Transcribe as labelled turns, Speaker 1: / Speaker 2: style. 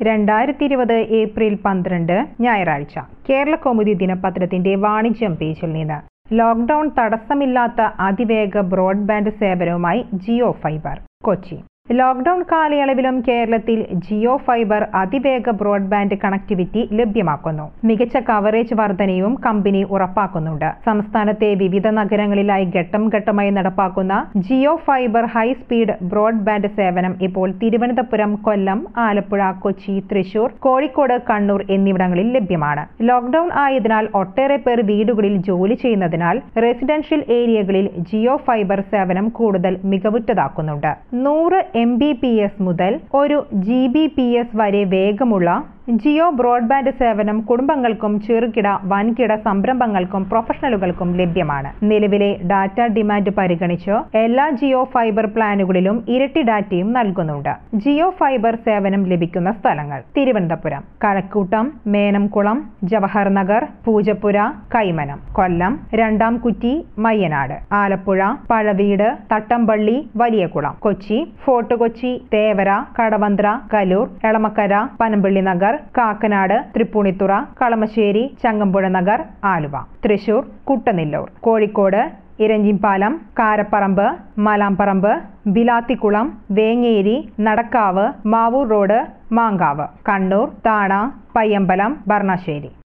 Speaker 1: രണ്ടായിരത്തി ഇരുപത് ഏപ്രിൽ പന്ത്രണ്ട് ഞായറാഴ്ച കേരള കൗമുദി ദിനപത്രത്തിന്റെ വാണിജ്യം പേജിൽ നിന്ന് ലോക്ഡൌൺ തടസ്സമില്ലാത്ത അതിവേഗ ബ്രോഡ്ബാൻഡ് സേവനവുമായി ജിയോ ഫൈബർ കൊച്ചി ലോക്ഡൌൺ കാലയളവിലും കേരളത്തിൽ ജിയോ ഫൈബർ അതിവേഗ ബ്രോഡ്ബാൻഡ് കണക്ടിവിറ്റി ലഭ്യമാക്കുന്നു മികച്ച കവറേജ് വർധനയും കമ്പനി ഉറപ്പാക്കുന്നുണ്ട് സംസ്ഥാനത്തെ വിവിധ നഗരങ്ങളിലായി ഘട്ടം ഘട്ടമായി നടപ്പാക്കുന്ന Jio fibre high speed broadband സേവനം ഇപ്പോൾ തിരുവനന്തപുരം കൊല്ലം ആലപ്പുഴ കൊച്ചി തൃശൂർ കോഴിക്കോട് കണ്ണൂർ എന്നിവിടങ്ങളിൽ ലഭ്യമാണ് ലോക്ഡൌൺ ആയതിനാൽ ഒട്ടേറെ പേർ വീടുകളിൽ ജോലി ചെയ്യുന്നതിനാൽ റെസിഡൻഷ്യൽ ഏരിയകളിൽ ജിയോ ഫൈബർ സേവനം കൂടുതൽ മികവുറ്റതാക്കുന്നുണ്ട് നൂറ് എം ബി പി എസ് മുതൽ ഒരു ജി ബി പി എസ് വരെ വേഗമുള്ള ജിയോ ബ്രോഡ്ബാൻഡ് സേവനം കുടുംബങ്ങൾക്കും ചെറുകിട വൻകിട സംരംഭങ്ങൾക്കും പ്രൊഫഷണലുകൾക്കും ലഭ്യമാണ് നിലവിലെ ഡാറ്റ ഡിമാൻഡ് പരിഗണിച്ച് എല്ലാ ജിയോ ഫൈബർ പ്ലാനുകളിലും ഇരട്ടി ഡാറ്റയും നൽകുന്നുണ്ട് ജിയോ ഫൈബർ സേവനം ലഭിക്കുന്ന സ്ഥലങ്ങൾ തിരുവനന്തപുരം കഴക്കൂട്ടം മേനംകുളം ജവഹർ നഗർ പൂജപ്പുര കൈമനം കൊല്ലം രണ്ടാം കുറ്റി മയ്യനാട് ആലപ്പുഴ പഴവീട് തട്ടമ്പള്ളി വലിയകുളം കൊച്ചി ഫോർട്ട് കൊച്ചി തേവര കടവന്ത്ര കലൂർ എളമക്കര പനമ്പള്ളി നഗർ കാക്കനാട് തൃപ്പൂണിത്തുറ കളമശ്ശേരി ചങ്ങമ്പുഴ നഗർ ആലുവ തൃശൂർ കുട്ടനെല്ലൂർ കോഴിക്കോട് ഇരഞ്ചിപ്പാലം കാരപ്പറമ്പ് മലാംപറമ്പ് ബിലാത്തിക്കുളം വേങ്ങേരി നടക്കാവ് മാവൂർ റോഡ് മാങ്കാവ് കണ്ണൂർ താണ പയ്യമ്പലം ഭർണശ്ശേരി